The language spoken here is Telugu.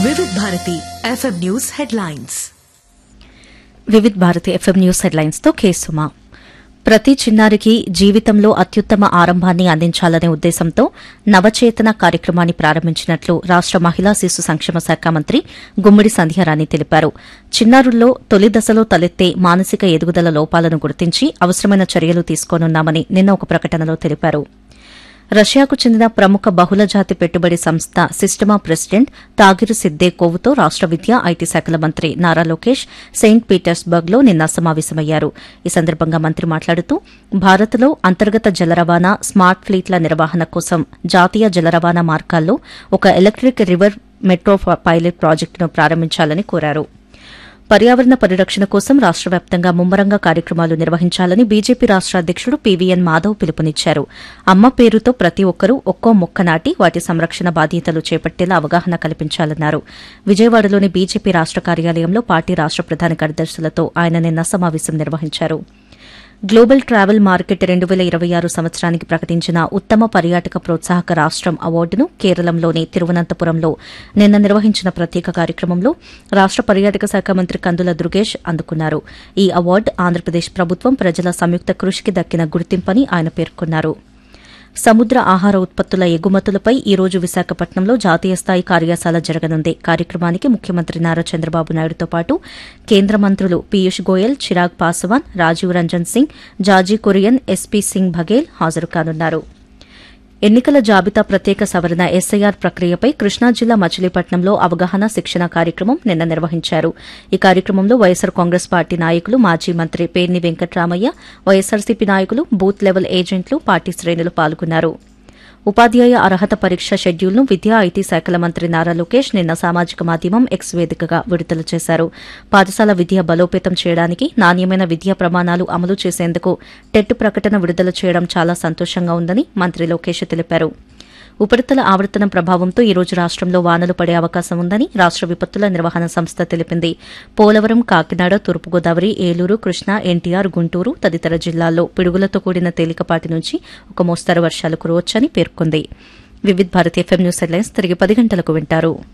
వివిధ Bharati FM news headlines Vividh Bharati FM news headlines తో కేసుమా ప్రతి చిన్నారికి జీవితంలో అత్యుత్తమ ఆరంభాన్ని అందించాలనే ఉద్దేశంతో నవచేతన కార్యక్రమాన్ని ప్రారంభించినట్లు రాష్ట మహిళా శిశు సంక్షేమ శాఖ మంత్రి గుమ్మిడి సంధ్యారాణి తెలిపారు చిన్నారుల్లో తొలి దశలో తలెత్తే మానసిక ఎదుగుదల లోపాలను గుర్తించి అవసరమైన చర్యలు తీసుకోనున్నామని నిన్న ఒక ప్రకటనలో తెలిపారు రష్యాకు చెందిన ప్రముఖ బహుళజాతి పెట్టుబడి సంస్థ సిస్టమా ప్రెసిడెంట్ తాగిరు సిద్దేకోవ్తో రాష్ట విద్యా ఐటీ శాఖల మంత్రి నారా లోకేష్ సెయింట్ పీటర్స్బర్గ్లో నిన్న సమావేశమయ్యారు ఈ సందర్భంగా మంత్రి మాట్లాడుతూ భారత్లో అంతర్గత జల రవాణా స్మార్ట్ ఫ్లీట్ల నిర్వహణ కోసం జాతీయ జల రవాణా మార్గాల్లో ఒక ఎలక్ట్రిక్ రివర్ మెట్రో పైలట్ ప్రాజెక్టును ప్రారంభించాలని కోరారు పర్యావరణ పరిరక్షణ కోసం రాష్ట వ్యాప్తంగా ముమ్మరంగా కార్యక్రమాలు నిర్వహించాలని బీజేపీ రాష్ట అధ్యకుడు పీవీఎన్ మాధవ్ పిలుపునిచ్చారు అమ్మ పేరుతో ప్రతి ఒక్కరూ ఒక్కో మొక్క నాటి వాటి సంరక్షణ బాధ్యతలు చేపట్టేలా అవగాహన కల్పించాలన్నారు విజయవాడలోని బీజేపీ రాష్ట కార్యాలయంలో పార్టీ రాష్ట ప్రధాన కార్యదర్శులతో ఆయన నిన్న సమావేశం నిర్వహించారు గ్లోబల్ ట్రావెల్ మార్కెట్ రెండు వేల ఇరవై ఆరు సంవత్సరానికి ప్రకటించిన ఉత్తమ పర్యాటక ప్రోత్సాహక రాష్టం అవార్డును కేరళంలోని తిరువనంతపురంలో నిన్న నిర్వహించిన ప్రత్యేక కార్యక్రమంలో రాష్ట పర్యాటక శాఖ మంత్రి కందుల దుర్గేష్ అందుకున్నారు ఈ అవార్డు ఆంధ్రప్రదేశ్ ప్రభుత్వం ప్రజల సంయుక్త కృషికి దక్కిన గుర్తింపని ఆయన పేర్కొన్నారు సముద్ర ఆహార ఉత్పత్తుల ఎగుమతులపై ఈ రోజు విశాఖపట్నంలో జాతీయ స్థాయి కార్యశాల జరగనుంది కార్యక్రమానికి ముఖ్యమంత్రి నారా చంద్రబాబు నాయుడుతో పాటు కేంద్ర మంత్రులు పీయూష్ గోయల్ చిరాగ్ పాస్వాన్ రాజీవ్ రంజన్ సింగ్ జాజీ కొరియన్ ఎస్పీ సింగ్ బఘేల్ హాజరు కానున్నారు ఎన్నికల జాబితా ప్రత్యేక సవరణ ఎస్ఐఆర్ ప్రక్రియపై కృష్ణా జిల్లా మచిలీపట్నంలో అవగాహన శిక్షణ కార్యక్రమం నిన్న నిర్వహించారు ఈ కార్యక్రమంలో వైఎస్సార్ కాంగ్రెస్ పార్టీ నాయకులు మాజీ మంత్రి పేర్ని వెంకట్రామయ్య వైఎస్సార్సీపీ నాయకులు బూత్ లెవెల్ ఏజెంట్లు పార్టీ శ్రేణులు పాల్గొన్నారు ఉపాధ్యాయ అర్హత పరీక్ష షెడ్యూల్ను విద్యా ఐటీ శాఖల మంత్రి నారా లోకేష్ నిన్న సామాజిక మాధ్యమం ఎక్స్ వేదికగా విడుదల చేశారు పాఠశాల విద్య బలోపేతం చేయడానికి నాణ్యమైన విద్యా ప్రమాణాలు అమలు చేసేందుకు టెట్ ప్రకటన విడుదల చేయడం చాలా సంతోషంగా ఉందని మంత్రి లోకేష్ తెలిపారు ఉపరితల ఆవర్తనం ప్రభావంతో ఈ రోజు రాష్టంలో వానలు పడే అవకాశం ఉందని రాష్ట విపత్తుల నిర్వహణ సంస్థ తెలిపింది పోలవరం కాకినాడ తూర్పుగోదావరి ఏలూరు కృష్ణా ఎన్టీఆర్ గుంటూరు తదితర జిల్లాల్లో పిడుగులతో కూడిన తేలికపాటి నుంచి ఒక మోస్తరు వర్షాలు కురవచ్చని పేర్కొంది Vividh Bharati FM news headlines తిరిగి పది గంటలకు వింటారు